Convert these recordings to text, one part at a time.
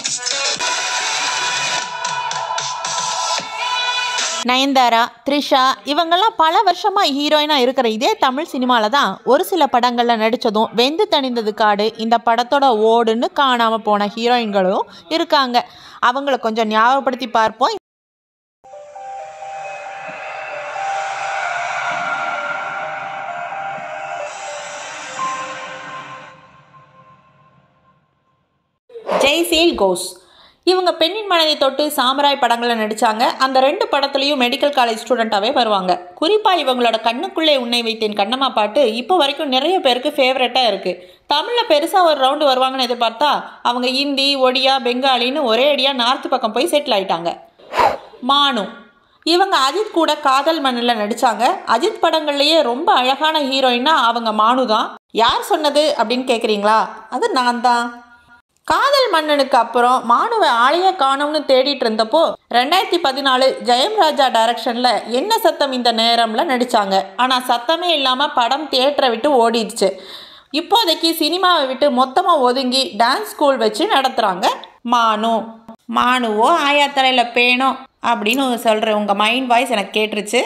நயன்தாரா த்ரிஷா இவங்கெல்லாம் பல வருஷமாக ஹீரோயினாக இருக்கிற இதே தமிழ் சினிமாவில் தான் ஒரு சில படங்களில் நடித்ததும் வெந்து தணிந்தது காடு இந்த படத்தோட ஓடுன்னு காணாமல் போன ஹீரோயின்களும் இருக்காங்க அவங்கள கொஞ்சம் ஞாபகப்படுத்தி பார்ப்போம் ஜெய்சீல் கோஸ் இவங்க பெண்ணின் மனதை தொட்டு சாமராய் படங்களில் நடித்தாங்க அந்த ரெண்டு படத்துலையும் மெடிக்கல் காலேஜ் ஸ்டூடெண்ட்டாகவே வருவாங்க குறிப்பாக இவங்களோட கண்ணுக்குள்ளே உன்னை வைத்தேன் கண்ணம்மா பாட்டு இப்போ வரைக்கும் நிறைய பேருக்கு ஃபேவரட்டாக இருக்குது தமிழில் பெருசாக ஒரு ரவுண்டு வருவாங்கன்னு எதிர்பார்த்தா அவங்க ஹிந்தி ஒடியா பெங்காலின்னு ஒரே அடியாக நார்த்து பக்கம் போய் செட்டில் ஆயிட்டாங்க மானு இவங்க அஜித் கூட காதல் மண்ணில் நடித்தாங்க அஜித் படங்கள்லேயே ரொம்ப அழகான ஹீரோயின்னா அவங்க மானு தான் யார் சொன்னது அப்படின்னு கேட்குறீங்களா அது நான் தான் காதல் மன்னனுக்கு அப்புறம் மானுவ ஆலய காணும்னு தேடிட்டு இருந்தப்போ ரெண்டாயிரத்தி பதினாலு ஜெயம் ராஜா டைரக்ஷனில் என்ன சத்தம் இந்த நேரம்ல நடித்தாங்க ஆனால் சத்தமே இல்லாமல் படம் தியேட்டரை விட்டு ஓடிடுச்சு இப்போதைக்கு சினிமாவை விட்டு மொத்தமாக ஒதுங்கி டான்ஸ் ஸ்கூல் வச்சு நடத்துகிறாங்க மானு மானுவோ ஆயாத்தலையில் பேணும் அப்படின்னு சொல்கிற உங்கள் மைண்ட் வாய்ஸ் எனக்கு கேட்டுருச்சு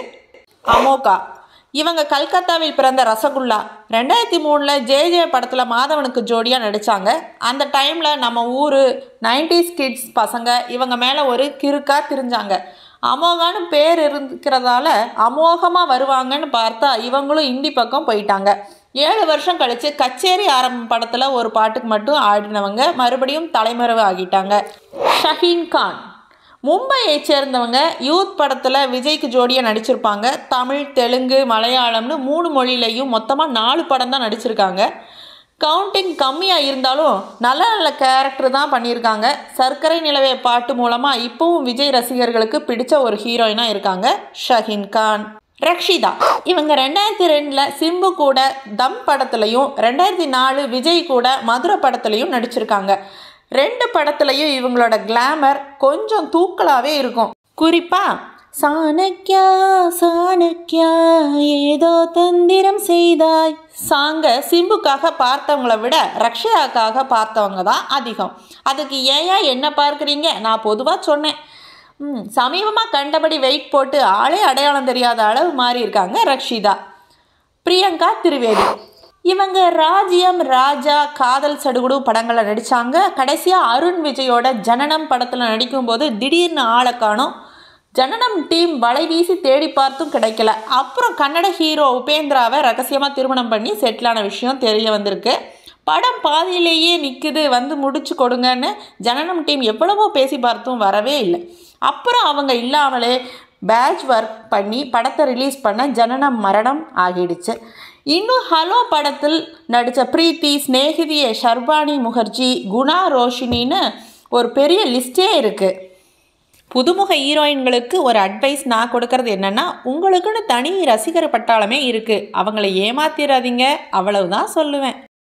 அமோகா இவங்க கல்கத்தாவில் பிறந்த ரசகுல்லா ரெண்டாயிரத்தி மூணில் ஜே ஜே படத்தில் மாதவனுக்கு ஜோடியாக நடித்தாங்க அந்த டைமில் நம்ம ஊர் நைன்டிஸ் கிட்ஸ் பசங்க இவங்க மேலே ஒரு கிறுக்கா திரிஞ்சாங்க அமோகான்னு பேர் இருக்கிறதால அமோகமாக வருவாங்கன்னு பார்த்தா இவங்களும் இந்தி பக்கம் போயிட்டாங்க ஏழு வருஷம் கழித்து கச்சேரி ஆரம்ப படத்தில் ஒரு பாட்டுக்கு மட்டும் ஆடினவங்க மறுபடியும் தலைமறைவு ஆகிட்டாங்க ஷஹீன் கான் மும்பையை சேர்ந்தவங்க யூத் படத்தில் விஜய்க்கு ஜோடியாக நடிச்சிருப்பாங்க தமிழ் தெலுங்கு மலையாளம்னு மூணு மொழியிலையும் மொத்தமாக நாலு படம் தான் நடிச்சிருக்காங்க கவுண்டிங் கம்மியாக இருந்தாலும் நல்ல நல்ல கேரக்டர் தான் பண்ணியிருக்காங்க சர்க்கரை நிலவே பாட்டு மூலமாக இப்போவும் விஜய் ரசிகர்களுக்கு பிடிச்ச ஒரு ஹீரோயினாக இருக்காங்க ஷஹீன் கான் ரக்ஷிதா இவங்க ரெண்டாயிரத்தி ரெண்டில் சிம்பு கூட தம் படத்துலையும் ரெண்டாயிரத்தி நாலு விஜய் கூட மதுரை படத்துலையும் நடிச்சிருக்காங்க ரெண்டு படத்துலையும் இவங்களோட கிளாமர் கொஞ்சம் தூக்கலாகவே இருக்கும் குறிப்பாக சாணக்கியா சாணக்கியா ஏதோ தந்திரம் செய்தாய் சாங்க சிம்புக்காக பார்த்தவங்கள விட ரக்ஷயாக்காக பார்த்தவங்க தான் அதிகம் அதுக்கு ஏயா என்ன பார்க்குறீங்க நான் பொதுவாக சொன்னேன் ம் சமீபமாக கண்டபடி வெயிட் போட்டு ஆளே அடையாளம் தெரியாத அளவு மாறி இருக்காங்க ரக்ஷிதா பிரியங்கா திருவேதி இவங்க ராஜ்யம் ராஜா காதல் சடுகுடு படங்களில் நடித்தாங்க கடைசியாக அருண் விஜயோட ஜனனம் படத்தில் நடிக்கும்போது திடீர்னு ஆளை காணும் ஜனனம் டீம் வலை வீசி தேடி பார்த்தும் கிடைக்கல அப்புறம் கன்னட ஹீரோ உபேந்திராவை ரகசியமாக திருமணம் பண்ணி செட்டிலான விஷயம் தெரிய வந்திருக்கு படம் பாதியிலேயே நிற்குது வந்து முடிச்சு கொடுங்கன்னு ஜனனம் டீம் எவ்வளவோ பேசி பார்த்தும் வரவே இல்லை அப்புறம் அவங்க இல்லாமலே பேட்ச் ஒர்க் பண்ணி படத்தை ரிலீஸ் பண்ண ஜனனம் மரணம் ஆகிடுச்சு இன்னும் ஹலோ படத்தில் நடித்த பிரீத்தி ஸ்நேகிதிய ஷர்பானி முகர்ஜி குணா ரோஷினின்னு ஒரு பெரிய லிஸ்டே இருக்குது புதுமுக ஹீரோயின்களுக்கு ஒரு அட்வைஸ் நான் கொடுக்கறது என்னென்னா உங்களுக்குன்னு தனி ரசிகர் பட்டாளமே இருக்குது அவங்கள ஏமாத்திராதீங்க அவ்வளவுதான் சொல்லுவேன்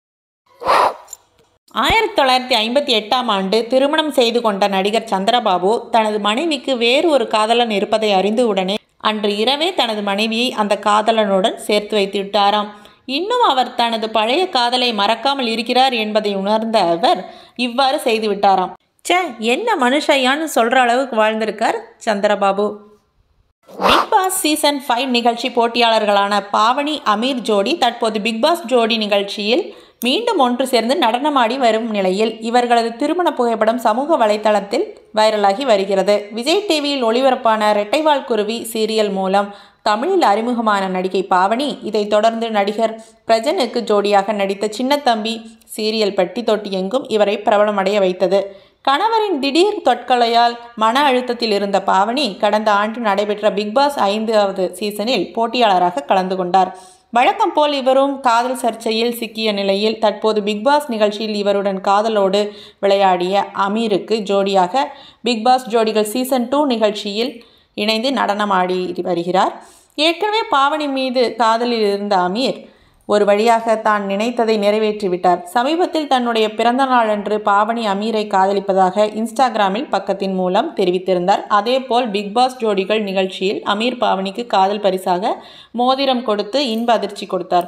ஆயிரத்தி தொள்ளாயிரத்தி ஐம்பத்தி எட்டாம் ஆண்டு திருமணம் செய்து கொண்ட நடிகர் சந்திரபாபு தனது மனைவிக்கு வேறு ஒரு காதலன் இருப்பதை அறிந்து உடனே அன்று இரவே தனது மனைவியை அந்த காதலனுடன் சேர்த்து வைத்து விட்டாராம் இன்னும் அவர் தனது பழைய காதலை மறக்காமல் இருக்கிறார் என்பதை உணர்ந்த அவர் இவ்வாறு செய்து விட்டாராம் ச்சே என்ன மனுஷையான்னு சொல்கிற அளவுக்கு வாழ்ந்திருக்கார் Chandrababu Big Boss season five நிகழ்ச்சி போட்டியாளர்களான பாவனி அமீர் ஜோடி தற்போது பிக் பாஸ் ஜோடி நிகழ்ச்சியில் மீண்டும் ஒன்று சேர்ந்து நடனமாடி வரும் நிலையில் இவர்களது திருமண புகைப்படம் சமூக வலைத்தளத்தில் வைரலாகி வருகிறது விஜய் டிவியில் ஒளிபரப்பான ரெட்டைவால் குருவி சீரியல் மூலம் தமிழில் அறிமுகமான நடிகை பாவனி இதைத் தொடர்ந்து நடிகர் பிரஜனுக்கு ஜோடியாக நடித்த சின்னத்தம்பி சீரியல் பட்டி தொட்டி எங்கும் இவரை பிரபலமடைய வைத்தது கணவரின் திடீர் தொட்கொலையால் மன அழுத்தத்தில் இருந்த பாவனி கடந்த ஆண்டு நடைபெற்ற பிக்பாஸ் ஐந்தாவது சீசனில் போட்டியாளராக கலந்து கொண்டார் வழக்கம் போல் இவரும் காதல் சர்ச்சையில் சிக்கிய நிலையில் தற்போது பிக்பாஸ் நிகழ்ச்சியில் இவருடன் காதலோடு விளையாடிய அமீருக்கு ஜோடியாக பிக்பாஸ் ஜோடிகள் சீசன் டூ நிகழ்ச்சியில் இணைந்து நடனமாடி வருகிறார் ஏற்கனவே பாவனி மீது காதலில் இருந்த அமீர் ஒரு வழியாக தான் நினைத்ததை நிறைவேற்றிவிட்டார் சமீபத்தில் தன்னுடைய பிறந்த நாளன்று பாவனி அமீரை காதலிப்பதாக இன்ஸ்டாகிராமில் பக்கத்தின் மூலம் தெரிவித்திருந்தார் அதேபோல் பிக்பாஸ் ஜோடிகள் நிகழ்ச்சியில் அமீர் பாவனிக்கு காதல் பரிசாக மோதிரம் கொடுத்து இன்ப அதிர்ச்சி கொடுத்தார்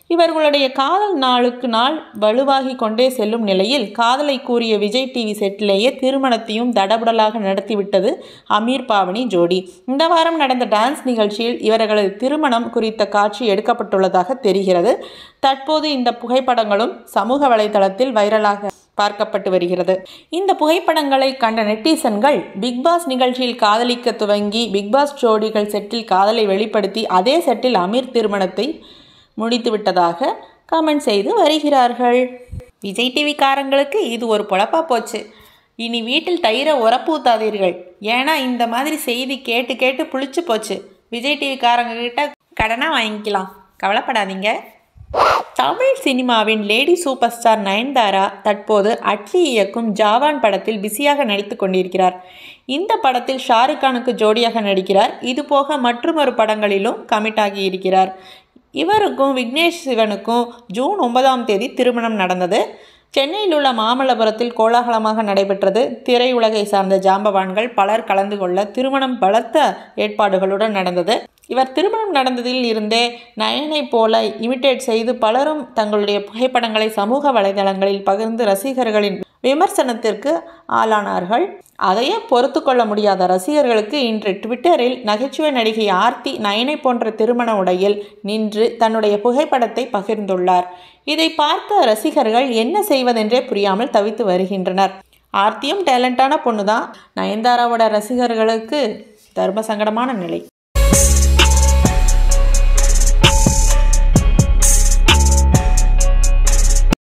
இவர்களுடைய காதல் நாளுக்கு நாள் வலுவாகி கொண்டே செல்லும் நிலையில் காதலை கூறிய விஜய் டிவி செட்டிலேயே திருமணத்தையும் தடபுடலாக நடத்திவிட்டது அமீர் பாவனி ஜோடி இந்த வாரம் நடந்த டான்ஸ் நிகழ்ச்சியில் இவர்களது திருமணம் குறித்த காட்சி எடுக்கப்பட்டுள்ளதாக தெரிகிறது தற்போது இந்த புகைப்படங்களும் சமூக வலைதளத்தில் வைரலாக பார்க்கப்பட்டு வருகிறது இந்த புகைப்படங்களை கண்ட நெட்டிசன்கள் பிக்பாஸ் நிகழ்ச்சியில் காதலிக்க துவங்கி பிக்பாஸ் ஜோடிகள் செட்டில் காதலை வெளிப்படுத்தி அதே செட்டில் அமீர் திருமணத்தை முடித்து விட்டதாக கமெண்ட் செய்து வருகிறார்கள் விஜய் டிவிக்காரங்களுக்கு இது ஒரு பொழப்பா போச்சு இனி வீட்டில் தயிரை உரப்பூத்தாதீர்கள் ஏன்னா இந்த மாதிரி செய்தி கேட்டு கேட்டு புளிச்சு போச்சு விஜய் டிவிக்காரங்க கிட்ட கடனாக வாங்கிக்கலாம் கவலைப்படாதீங்க தமிழ் சினிமாவின் லேடி சூப்பர் ஸ்டார் நயன்தாரா தற்போது அட்லி இயக்கும் ஜாவான் படத்தில் பிஸியாக நடித்து கொண்டிருக்கிறார் இந்த படத்தில் ஷாருக் கானுக்கு ஜோடியாக நடிக்கிறார் இது போக மற்றொரு படங்களிலும் கமிட் ஆகி இருக்கிறார் இவருக்கும் விக்னேஷ் சிவனுக்கும் ஜூன் ஒன்பதாம் தேதி திருமணம் நடந்தது சென்னையில் உள்ள மாமல்லபுரத்தில் கோலாகலமாக நடைபெற்றது திரையுலகை சார்ந்த ஜாம்பவான்கள் பலர் கலந்து கொள்ள திருமணம் பலத்த ஏற்பாடுகளுடன் நடந்தது இவர் திருமணம் நடந்ததில் இருந்தே நயனை போல இமிட்டேட் செய்து பலரும் தங்களுடைய புகைப்படங்களை சமூக வலைதளங்களில் பகிர்ந்து ரசிகர்களின் விமர்சனத்திற்கு ஆளானார்கள் அதையே பொறுத்து கொள்ள முடியாத ரசிகர்களுக்கு இன்று ட்விட்டரில் நகைச்சுவை நடிகை ஆர்த்தி நயனை போன்ற திருமண உடையில் நின்று தன்னுடைய புகைப்படத்தை பகிர்ந்துள்ளார் இதை பார்த்த ரசிகர்கள் என்ன செய்வதென்றே புரியாமல் தவித்து வருகின்றனர் ஆர்த்தியும் டேலண்டான பொண்ணு தான் நயன்தாராவோட ரசிகர்களுக்கு தர்ம சங்கடமான நிலை